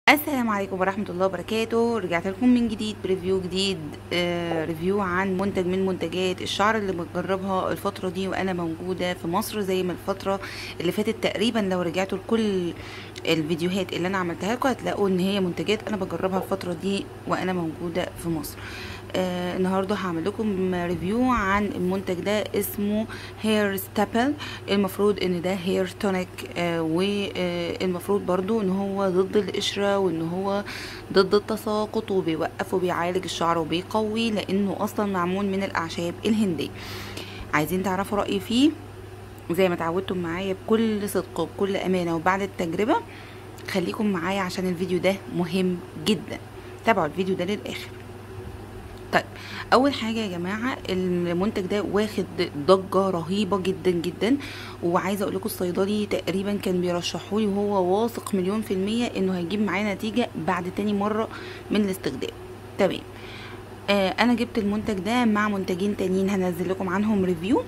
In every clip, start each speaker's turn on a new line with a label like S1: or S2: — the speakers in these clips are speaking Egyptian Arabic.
S1: السلام عليكم ورحمة الله وبركاته رجعت لكم من جديد بريفيو جديد آه ريفيو عن منتج من منتجات الشعر اللي بجربها الفترة دي وانا موجودة في مصر زي ما الفترة اللي فاتت تقريبا لو رجعتوا لكل الفيديوهات اللي انا عملتها لكم هتلاقوا ان هي منتجات انا بجربها الفترة دي وانا موجودة في مصر آه النهارده هعمل لكم ريفيو عن المنتج ده اسمه هير ستابل المفروض ان ده هير تونيك آه والمفروض برضو ان هو ضد القشره وان هو ضد التساقط وبيوقف وبيعالج الشعر وبيقوي لانه اصلا معمول من الاعشاب الهنديه عايزين تعرفوا رايي فيه زي ما اتعودتم معايا بكل صدق وبكل امانه وبعد التجربه خليكم معايا عشان الفيديو ده مهم جدا تابعوا الفيديو ده للاخر طيب اول حاجه يا جماعه المنتج ده واخد ضجه رهيبه جدا جدا وعايزه اقول لكم الصيدلي تقريبا كان بيرشحوا لي وهو واثق مليون في الميه انه هيجيب معايا نتيجه بعد تاني مره من الاستخدام تمام آه انا جبت المنتج ده مع منتجين تانيين هنزل لكم عنهم ريفيو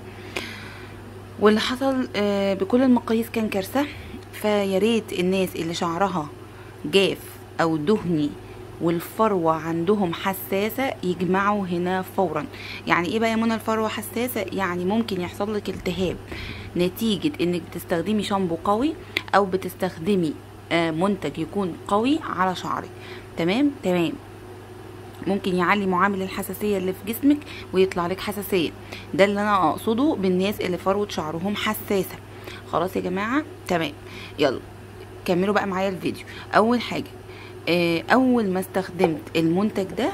S1: واللي حصل آه بكل المقاييس كان كارثه فياريت الناس اللي شعرها جاف او دهني والفروة عندهم حساسة يجمعوا هنا فورا يعني ايه بقى يا منى الفروة حساسة يعني ممكن يحصل لك التهاب نتيجة انك بتستخدمي شامبو قوي او بتستخدمي منتج يكون قوي على شعرك تمام تمام ممكن يعلي معامل الحساسيه اللي في جسمك ويطلع لك حساسيه ده اللي انا اقصده بالناس اللي فروه شعرهم حساسه خلاص يا جماعه تمام يلا كملوا بقى معايا الفيديو اول حاجه اول ما استخدمت المنتج ده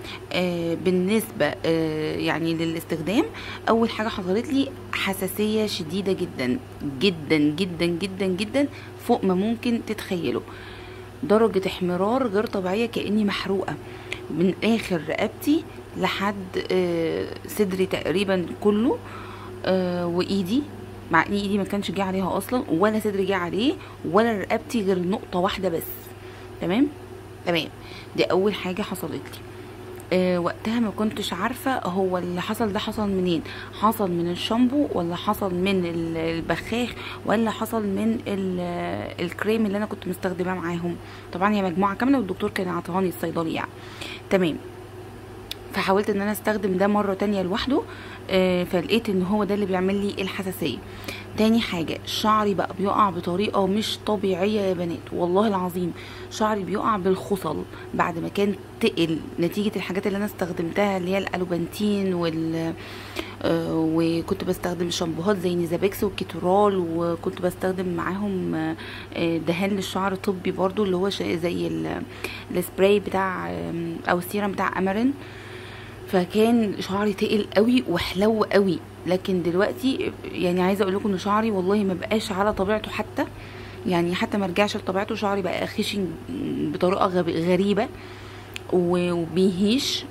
S1: بالنسبة يعني للاستخدام اول حاجة حصلت لي حساسية شديدة جدا جدا جدا جدا جدا فوق ما ممكن تتخيلوا درجة احمرار غير طبيعية كأني محروقة من اخر رقبتي لحد صدري تقريبا كله وايدي مع ان ايدي ما كانش جه عليها اصلا ولا صدري جه عليه ولا رقبتي غير نقطة واحدة بس تمام تمام دي اول حاجه حصلت لي أه وقتها ما كنتش عارفه هو اللي حصل ده حصل منين حصل من الشامبو ولا حصل من البخاخ ولا حصل من الكريم اللي انا كنت مستخدماه معاهم طبعا هي مجموعه كامله والدكتور كان عطاني الصيدلي يعني تمام فحاولت ان انا استخدم ده مره تانية لوحده آه فلقيت ان هو ده اللي بيعمل لي الحساسيه تاني حاجة شعري بقى بيقع بطريقة مش طبيعية يا بنات والله العظيم شعري بيقع بالخصل بعد ما كان تقل نتيجة الحاجات اللي انا استخدمتها اللي هي الالوبانتين وال آه وكنت بستخدم شامبوهات زي نيزابيكس والكيتورال وكنت بستخدم معاهم آه دهان للشعر طبي برضو اللي هو زي السبراي بتاع او السيرم بتاع امارين فكان شعري تقل قوي وحلو قوي لكن دلوقتي يعني عايزه اقول لكم ان شعري والله ما بقاش على طبيعته حتى يعني حتى ما رجعش لطبيعته شعري بقى خشن بطريقه غريبه وبيهيش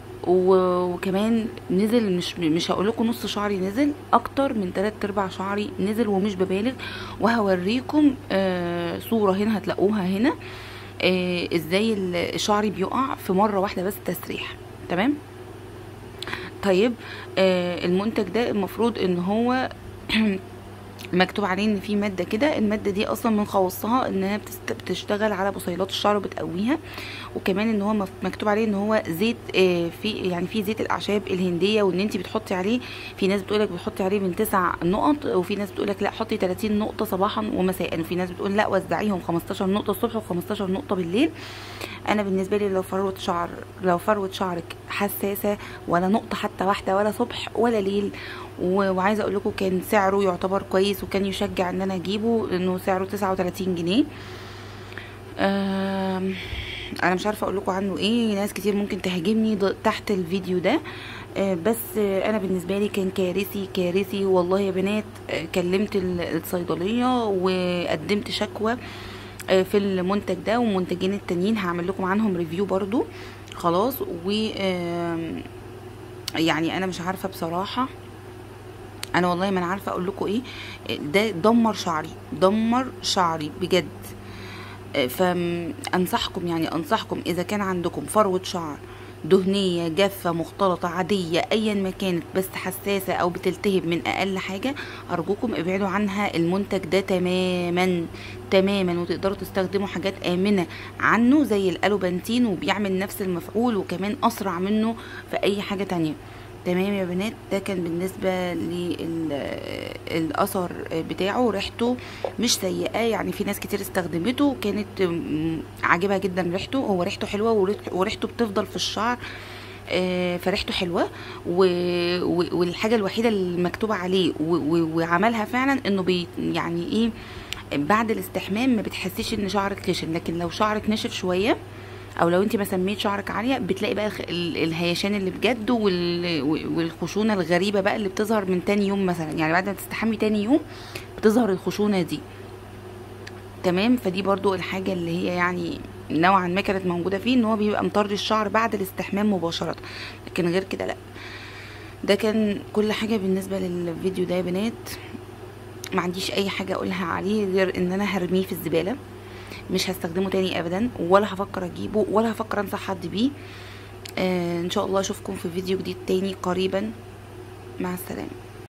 S1: وكمان نزل مش مش هقول لكم نص شعري نزل اكتر من تلات ارباع شعري نزل ومش ببالغ وهوريكم آه صوره هنا هتلاقوها هنا آه ازاي شعري بيقع في مره واحده بس تسريح تمام طيب آه المنتج ده المفروض ان هو مكتوب عليه ان في ماده كده الماده دي اصلا من خواصها انها بتشتغل على بصيلات الشعر وبتقويها وكمان ان هو مكتوب عليه ان هو زيت آه في يعني في زيت الاعشاب الهنديه وان انت بتحطي عليه في ناس بتقولك بتحطي عليه من 9 نقط وفي ناس بتقولك لا حطي 30 نقطه صباحا ومساء وفي ناس بتقول لا وزعيهم 15 نقطه الصبح و15 نقطه بالليل انا بالنسبه لي لو فروه شعر لو فروه شعرك حساسه ولا نقطه حتى واحده ولا صبح ولا ليل وعايزه اقول لكم كان سعره يعتبر كويس وكان يشجع ان انا اجيبه انه سعره 39 جنيه انا مش عارفه اقول لكم عنه ايه ناس كتير ممكن تهاجمني تحت الفيديو ده بس انا بالنسبه لي كان كارثي كارثي والله يا بنات كلمت الصيدليه وقدمت شكوى في المنتج ده والمنتجين التانيين هعمل لكم عنهم ريفيو برضو خلاص و يعني انا مش عارفه بصراحه انا والله ما انا عارفه اقول لكم ايه ده دمر شعري دمر شعري بجد فانصحكم يعني انصحكم اذا كان عندكم فروه شعر دهنيه جافه مختلطه عاديه ايا ما كانت بس حساسه او بتلتهب من اقل حاجه ارجوكم ابعدوا عنها المنتج ده تماما تماما وتقدروا تستخدموا حاجات امنه عنه زي الالوبانتين وبيعمل نفس المفعول وكمان اسرع منه في اي حاجه تانية تمام يا بنات ده كان بالنسبة للأثر بتاعه ريحته مش سيئة يعني في ناس كتير استخدمته كانت م- عاجبها جدا ريحته هو ريحته حلوة وريح- وريحته بتفضل في الشعر آه، فريحته حلوة و... و... والحاجة الوحيدة اللي مكتوبة عليه و... و... وعملها فعلا انه بي... يعني ايه بعد الاستحمام ما بتحسيش ان شعرك خشن لكن لو شعرك نشف شوية او لو انت ما سميت شعرك عاليه بتلاقي بقى الخ- ال- الهيشان اللي بجد وال- والخشونه الغريبه بقى اللي بتظهر من تاني يوم مثلا يعني بعد ما تستحمي تاني يوم بتظهر الخشونه دي تمام فدي برضو الحاجه اللي هي يعني نوعا ما كانت موجوده فيه ان هو بيبقى مطرد الشعر بعد الاستحمام مباشره لكن غير كده لا ده كان كل حاجه بالنسبه للفيديو ده يا بنات ما عنديش اي حاجه اقولها عليه غير ان انا هرميه في الزباله مش هستخدمه تاني ابدا ولا هفكر اجيبه ولا هفكر انصح حد بيه آه ان شاء الله اشوفكم في فيديو جديد تاني قريبا مع السلامه